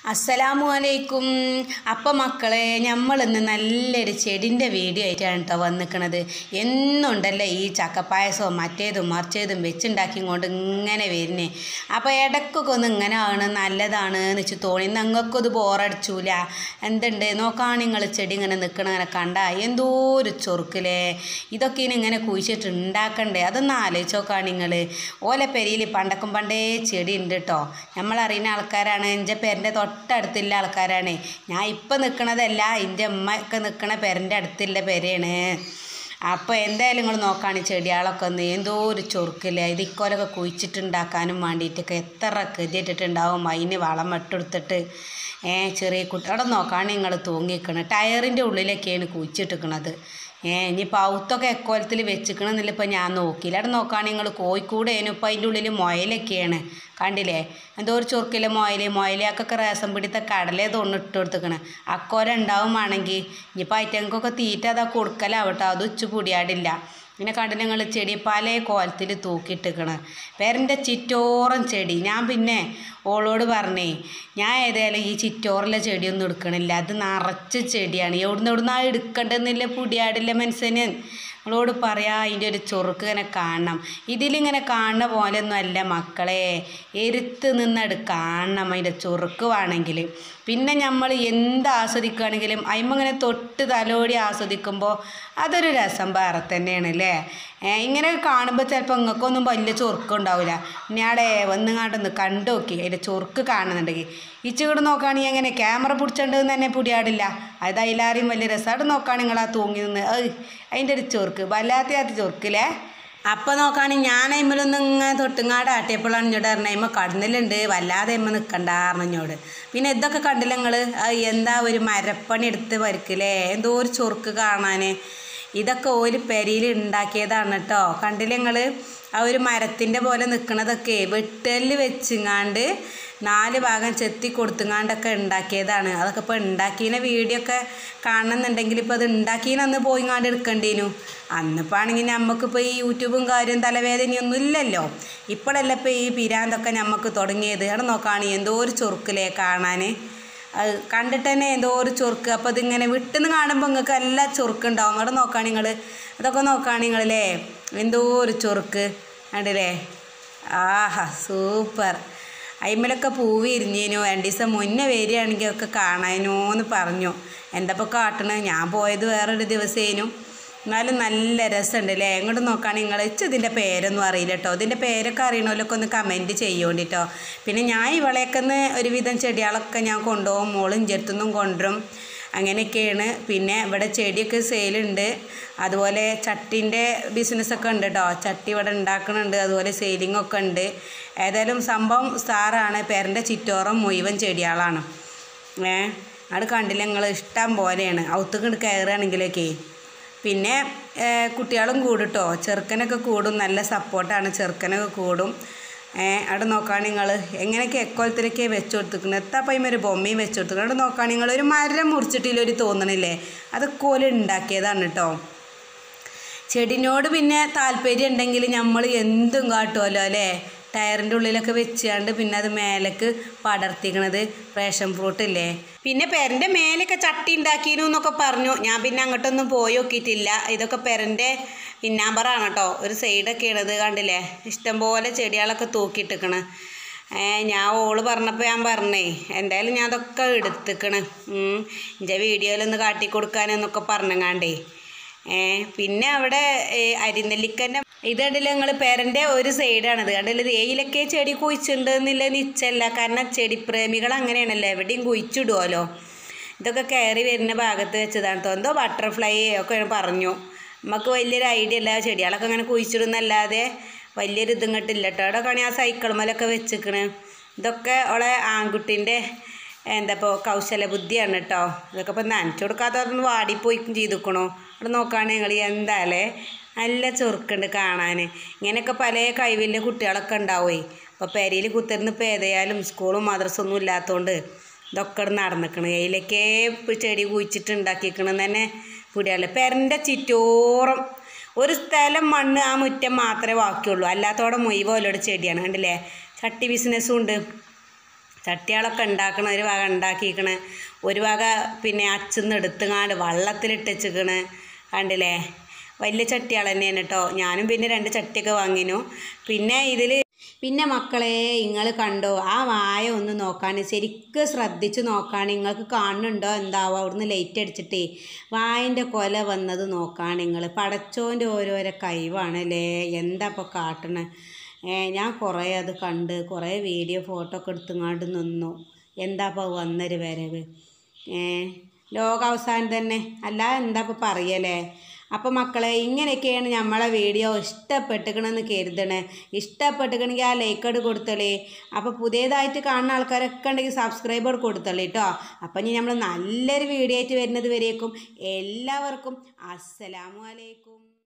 അസ്സലാമു അലൈക്കും അപ്പം മക്കളെ നമ്മളിന്ന് നല്ലൊരു ചെടിൻ്റെ വീഡിയോ ആയിട്ടാണ് കേട്ടോ വന്നിക്കണത് എന്നുണ്ടല്ലോ ഈ ചക്കപ്പായസവും മറ്റേതും മറിച്ചേതും വെച്ചുണ്ടാക്കി കൊണ്ട് ഇങ്ങനെ വരുന്നേ അപ്പോൾ ഇടയ്ക്കൊക്കെ ഒന്ന് ഇങ്ങനെ ആണ് നല്ലതാണ് എന്ന് വെച്ച് തോന്നി ഞങ്ങൾക്കത് ബോറടിച്ചൂല എന്തുണ്ട് നോക്കാൻ നിങ്ങൾ ചെടി ഇങ്ങനെ നിൽക്കണ ഇങ്ങനെ കണ്ട എന്തോ ഒരു ചൊറുക്കില്ലേ ഇതൊക്കെ ഇനി ഇങ്ങനെ കുഴിച്ചിട്ട് ഉണ്ടാക്കണ്ടേ അതൊന്ന് ആലോചിച്ച് നോക്കാം നിങ്ങൾ ഓല പെരിയിൽ പണ്ടക്കും പണ്ടേ ചെടി ഉണ്ട് കേട്ടോ നമ്മളറിയുന്ന ആൾക്കാരാണ് എൻ്റെ പേരിൻ്റെ തൊട്ടടുത്തുള്ള ആൾക്കാരാണ് ഞാൻ ഇപ്പം നിൽക്കണതല്ല എൻ്റെ അമ്മ ഒക്കെ നിൽക്കണ പേരൻ്റെ അടുത്തുള്ള പേരാണ് അപ്പോൾ എന്തായാലും നിങ്ങൾ നോക്കുകയാണ് ചെടികളൊക്കെ ഒന്ന് എന്തോ ഒരു ചൊറുക്കില്ല ഇത് ഇക്കോലൊക്കെ കുഴിച്ചിട്ടുണ്ടാക്കാനും വേണ്ടിയിട്ടൊക്കെ എത്ര കെതിയിട്ടിട്ടുണ്ടാവും അതിന് വളം ഇട്ടെടുത്തിട്ട് ഏ ചെറിയ കുട്ടി അവിടെ നോക്കാണ് നിങ്ങൾ തൂങ്ങിക്കണം ടയറിൻ്റെ ഉള്ളിലൊക്കെയാണ് കുഴിച്ചിട്ടിക്കണത് ഏ ഇനി പൗത്തൊക്കെ എക്കോലത്തിൽ വെച്ചിക്കണമെന്നില്ല ഇപ്പം ഞാൻ നോക്കിയില്ല അവിടെ നോക്കുകയാണെങ്കിൽ നിങ്ങൾ കോഴിക്കൂടേനു ഇപ്പം അതിൻ്റെ ഉള്ളിൽ മുയലൊക്കെയാണ് കണ്ടില്ലേ എന്തോ ഒരു ചൊറുക്കില്ല മുയൽ മുയലൊക്കെ റേസം പിടിത്ത കടലേ തൊണ്ണു ഇട്ട് കൊടുത്തിക്കണ് അക്കോല ഉണ്ടാവുമാണെങ്കിൽ ഇനിയിപ്പോൾ ഐറ്റങ്ങൾക്കൊക്കെ തീറ്റ അതാ കൊടുക്കലാവട്ടോ അത് ഉച്ച പൊടിയാടില്ല പിന്നെ കണ്ടില്ല നിങ്ങൾ ചെടി പല കോലത്തിൽ തൂക്കിയിട്ടിക്കണ് പേരൻ്റെ ചിറ്റോറം ചെടി ഞാൻ പിന്നെ ഓളോട് പറഞ്ഞേ ഞാൻ ഏതായാലും ഈ ചിറ്റോറിലെ ചെടിയൊന്നും എടുക്കണില്ല അത് നിറച്ച് ചെടിയാണ് എവിടുന്ന് എവിടുന്ന് ആ എടുക്കണ്ടെന്നില്ല പൊടിയാടില്ല മനുഷ്യന് നിങ്ങളോട് പറയാ അതിൻ്റെ ഒരു ചൊറുക്ക് ഇങ്ങനെ കാണണം ഇതിലിങ്ങനെ കാണുന്ന പോലെയൊന്നും അല്ല മക്കളെ എരുത്ത് നിന്നട് കാണണം അതിൻ്റെ ചൊറുക്ക് വേണമെങ്കിൽ പിന്നെ നമ്മൾ എന്ത് ആസ്വദിക്കുകയാണെങ്കിലും അതിമ്മ ഇങ്ങനെ തൊട്ട് തലോടി ആസ്വദിക്കുമ്പോൾ അതൊരു രസം വേറെ തന്നെയാണ് അല്ലേ ഇങ്ങനെ കാണുമ്പോൾ ചിലപ്പോൾ നിങ്ങൾക്കൊന്നും വലിയ ചൊറുക്കം ഉണ്ടാവില്ല ഞാടെ വന്നുങ്ങാണ്ടൊന്ന് കണ്ടു നോക്കി അതിൻ്റെ ചൊറുക്ക് കാണുന്നുണ്ടെങ്കിൽ ഇച്ചുകൂടെ നോക്കുകയാണെങ്കിൽ എങ്ങനെ ക്യാമറ പിടിച്ചോണ്ട് തന്നെ പുടിയാടില്ല അത് അതിലാരെയും വലിയ രസമായിട്ട് നോക്കുകയാണെങ്കിൽ നിങ്ങൾ ആ തൂങ്ങി നിന്ന് ഏയ് അതിൻ്റെ ഒരു ചൊറുക്ക് വല്ലാത്ത ചൊറുക്കില്ലേ അപ്പം നോക്കുകയാണെങ്കിൽ ഞാൻ അയിമ്മലൊന്നും ഇങ്ങനെ തൊട്ടുങ്ങാട് ആട്ടിയപ്പോഴാണ് ഇഞ്ഞോട് പറഞ്ഞത് അയിമ്മ കടന്നിലുണ്ട് വല്ലാതെ അയിമ്മ നിൽക്കണ്ടായിരുന്നു ഇഞ്ഞോട് പിന്നെ ഇതൊക്കെ കണ്ടില്ല നിങ്ങൾ എന്താ ഒരു മരപ്പണി എടുത്ത് വരക്കില്ലേ എന്തോ ഒരു ചൊറുക്ക് കാണാൻ ഇതൊക്കെ ഒരു പെരിയിൽ ഉണ്ടാക്കിയതാണ് കേട്ടോ കണ്ടില്ല നിങ്ങൾ ആ ഒരു മരത്തിൻ്റെ പോലെ നിൽക്കണതൊക്കെ വെട്ടല് വെച്ചിങ്ങാണ്ട് നാല് ഭാഗം ചെത്തി കൊടുത്തുങ്ങാണ്ടൊക്കെ ഉണ്ടാക്കിയതാണ് അതൊക്കെ ഇപ്പോൾ ഉണ്ടാക്കിയ വീഡിയോ ഒക്കെ കാണണമെന്നുണ്ടെങ്കിൽ ഇപ്പോൾ അത് ഉണ്ടാക്കിയെന്ന് പോയിങ്ങാണ്ട് എടുക്കേണ്ടീനു അന്നിപ്പോൾ ആണെങ്കിൽ നമുക്കിപ്പോൾ ഈ യൂട്യൂബും കാര്യം തലവേദനയൊന്നും ഇല്ലല്ലോ ഇപ്പോഴല്ല ഇപ്പോൾ ഈ പിരാന്തൊക്കെ നമുക്ക് തുടങ്ങിയത് അവിടെ നോക്കുകയാണെങ്കിൽ എന്തോ ഒരു ചൊറുക്കിലേ കാണാൻ അത് കണ്ടിട്ട് തന്നെ എന്തോ ഒരു ചൊറുക്ക് അപ്പോൾ ഇതിങ്ങനെ വിട്ടുന്ന് കാണുമ്പോൾ നിങ്ങൾക്ക് എല്ലാ ചൊറുക്കുണ്ടാവും അങ്ങോട്ട് നോക്കുകയാണ് നിങ്ങൾ അതൊക്കെ നോക്കുകയാണ് നിങ്ങളല്ലേ എന്തോ ഒരു ചൊറുക്ക് കണ്ടില്ലേ ആഹാ സൂപ്പർ അയിമ്മലൊക്കെ പൂവ് ഇരിഞ്ഞേനു രണ്ട് ദിവസം മുന്നേ വരികയാണെങ്കിൽ ഒക്കെ കാണാനോ എന്ന് പറഞ്ഞു എന്തപ്പോൾ കാട്ടണത് ഞാൻ പോയത് വേറൊരു ദിവസേനു എന്നാലും നല്ല രസമുണ്ട് അല്ലേ എങ്ങോട്ട് നോക്കുകയാണെങ്കിൽ നിങ്ങൾ ഇച്ച് ഇതിൻ്റെ പേരൊന്നും അറിയില്ല കേട്ടോ ഇതിൻ്റെ പേരൊക്കെ അറിയണമല്ലൊക്കെ ഒന്ന് കമൻറ്റ് ചെയ്യോണ്ടിട്ടോ പിന്നെ ഞാൻ ഇവളെയൊക്കെ ഒന്ന് ഒരുവിധം ചെടികളൊക്കെ ഞാൻ കൊണ്ടുപോകും മോളും ചെറുത്തുനിന്നും കൊണ്ടുവരും അങ്ങനെയൊക്കെയാണ് പിന്നെ ഇവിടെ ചെടിയൊക്കെ സെയിലുണ്ട് അതുപോലെ ചട്ടിൻ്റെ ബിസിനസ്സൊക്കെ ഉണ്ട് കേട്ടോ ചട്ടി ഇവിടെ ഉണ്ടാക്കുന്നുണ്ട് അതുപോലെ സെയിലിംഗ് ഒക്കെ ഉണ്ട് ഏതായാലും സംഭവം സ്റ്റാറാണ് പേരൻ്റെ ചുറ്റോറം മുഴുവൻ ചെടികളാണ് ഏ അവിടെ കണ്ടില്ല നിങ്ങൾ ഇഷ്ടം പോലെയാണ് ഔത്തുകൊണ്ട് കയറുകയാണെങ്കിലൊക്കെ പിന്നെ കുട്ടികളും കൂടും കേട്ടോ ചെറുക്കനൊക്കെ കൂടും നല്ല സപ്പോർട്ടാണ് ചെറുക്കനൊക്കെ കൂടും അവിടെ നോക്കുകയാണെങ്കിൽ നിങ്ങൾ എങ്ങനെയൊക്കെ എക്കോലത്തിലൊക്കെ വെച്ച് കൊടുത്തിരിക്കുന്നത് എത്താ പൈമ ഒരു ബൊമ്മയും വെച്ച് കൊടുത്തിരിക്കുന്നത് അവിടെ നോക്കുകയാണെങ്കിൽ നിങ്ങൾ ഒരു മരം മുറിച്ചിട്ടില്ല ഒരു തോന്നണില്ലേ അത് കോല ഉണ്ടാക്കിയതാണ് കേട്ടോ ചെടിനോട് പിന്നെ താല്പര്യം ഉണ്ടെങ്കിൽ നമ്മൾ എന്തും കാട്ടുമല്ലോ അല്ലേ ടയറിൻ്റെ ഉള്ളിലൊക്കെ വെച്ചാണ്ട് പിന്നെ അത് മേലേക്ക് പടർത്തിക്കണത് റേഷൻ ഫ്രൂട്ട് ഇല്ലേ പിന്നെ പെരൻ്റെ മേലൊക്കെ ചട്ടി ഉണ്ടാക്കിയിരുന്നു എന്നൊക്കെ പറഞ്ഞു ഞാൻ പിന്നെ അങ്ങോട്ടൊന്നും പോയി നോക്കിയിട്ടില്ല ഇതൊക്കെ പെരൻ്റെ പിന്നാമ്പറാണ് കേട്ടോ ഒരു സൈഡൊക്കെയാണ് ഇത് കണ്ടില്ലേ ഇഷ്ടംപോലെ ചെടികളൊക്കെ തൂക്കിയിട്ടിക്കണ് ഞാൻ ഓള് പറഞ്ഞപ്പോൾ ഞാൻ പറഞ്ഞേ എന്തായാലും ഞാൻ അതൊക്കെ എടുത്തിക്കണ് എൻ്റെ വീഡിയോയിലൊന്ന് കാട്ടി കൊടുക്കാനെന്നൊക്കെ പറഞ്ഞങ്ങാണ്ടേ പിന്നെ അവിടെ അരിനെല്ലിക്കൻ്റെ ഇതണ്ടില്ല ഞങ്ങൾ പേരൻ്റെ ഒരു സൈഡാണത് കണ്ടില്ല തേയിലൊക്കെ ചെടി കുഴിച്ചിട്ടുണ്ട് എന്നില്ല നിച്ചല്ല കാരണം ചെടി പ്രേമികൾ അങ്ങനെയാണല്ലോ എവിടെയും കുഴിച്ചിടുമല്ലോ ഇതൊക്കെ കയറി വരുന്ന ഭാഗത്ത് വെച്ചതാണ് എന്തോ ബട്ടർഫ്ലൈ ഒക്കെ പറഞ്ഞു നമുക്ക് വലിയൊരു ഐഡിയ അല്ല ചെടികളൊക്കെ അങ്ങനെ കുഴിച്ചിടുന്നല്ലാതെ വലിയൊരു ഇതും കിട്ടില്ല കേട്ടോ അവിടെ കാണി ആ സൈക്കിൾമലൊക്കെ വെച്ചിക്കണ് ഇതൊക്കെ അവളെ ആൺകുട്ടീൻ്റെ എന്താ ഇപ്പോൾ കൗശല ബുദ്ധിയാണ് കേട്ടോ ഇതൊക്കെ ഇപ്പോൾ നനച്ചു കൊടുക്കാത്തതൊന്ന് വാടിപ്പോയി ചെയ്തിക്കണോ അവിടെ നോക്കുകയാണെങ്കിൽ നിങ്ങൾ എന്തായാലേ നല്ല ചൊറുക്കുണ്ട് കാണാൻ ഇങ്ങനെയൊക്കെ പല കഴിവില്ല കുട്ടികളൊക്കെ ഉണ്ടാവുമേ അപ്പോൾ പെരയിൽ കുത്തിരുന്ന് ഇപ്പോൾ ഏതായാലും സ്കൂളും മദ്രസൊന്നും ഇല്ലാത്തതുകൊണ്ട് ഇതൊക്കെ നടന്നിക്കണ് അതിലൊക്കെ ചെടി കുഴിച്ചിട്ട് ഉണ്ടാക്കിക്കണെന്ന് തന്നെ പിടിയാളെ പെരൻ്റെ ചുറ്റോറും ഒരു സ്ഥലം മണ്ണ് ആ മുറ്റം മാത്രമേ ബാക്കിയുള്ളൂ അല്ലാത്തോടെ മുഴുവൻ ഓലോട് ചെടിയാണ് കണ്ടില്ലേ ചട്ടി ബിസിനസ്സും ഉണ്ട് ചട്ടികളൊക്കെ ഉണ്ടാക്കണ ഒരു വക ഉണ്ടാക്കിക്കണ് ഒരു വക പിന്നെ അച്ചിന്ന് എടുത്തുങ്ങാണ്ട് വള്ളത്തിലിട്ട് വെച്ചിക്കണ് കണ്ടില്ലേ വലിയ ചട്ടികൾ തന്നെയാണ് കേട്ടോ ഞാനും പിന്നെ രണ്ട് ചട്ടിയൊക്കെ വാങ്ങിനു പിന്നെ ഇതിൽ പിന്നെ മക്കളെ നിങ്ങൾ കണ്ടോ ആ വായ ഒന്ന് നോക്കാൻ ശരിക്കും ശ്രദ്ധിച്ച് നോക്കാൻ നിങ്ങൾക്ക് കാണുന്നുണ്ടോ എന്താവോ അവിടുന്ന് ലൈറ്റ് അടിച്ചിട്ടേ വായൻ്റെ കൊല വന്നത് നോക്കാൻ നിങ്ങൾ പടച്ചോൻ്റെ ഓരോരോ കഴിവാണല്ലേ എന്താ ഇപ്പോൾ കാട്ടണേ ഏ ഞാൻ കുറേ അത് കണ്ട് കുറേ വീഡിയോ ഫോട്ടോ ഒക്കെ എടുത്തുങ്ങാണ്ട് നിന്നു എന്താ ഇപ്പോൾ വന്നൊരു വരവ് ഏ ലോകാവസാനം തന്നെ അല്ല എന്താ ഇപ്പോൾ പറയലേ അപ്പോൾ മക്കളെ ഇങ്ങനെയൊക്കെയാണ് നമ്മളെ വീഡിയോ ഇഷ്ടപ്പെട്ടുക്കണമെന്ന് കരുതണേ ഇഷ്ടപ്പെട്ടുക്കണമെങ്കിൽ ആ ലൈക്കട് കൊടുത്തളേ അപ്പോൾ പുതിയതായിട്ട് കാണുന്ന ആൾക്കാരൊക്കെ ഉണ്ടെങ്കിൽ സബ്സ്ക്രൈബർ കൊടുത്തളേ കേട്ടോ അപ്പം ഇനി നമ്മൾ നല്ലൊരു വീഡിയോ ആയിട്ട് വരുന്നത് വരേക്കും എല്ലാവർക്കും അസ്സലാമു അലൈക്കും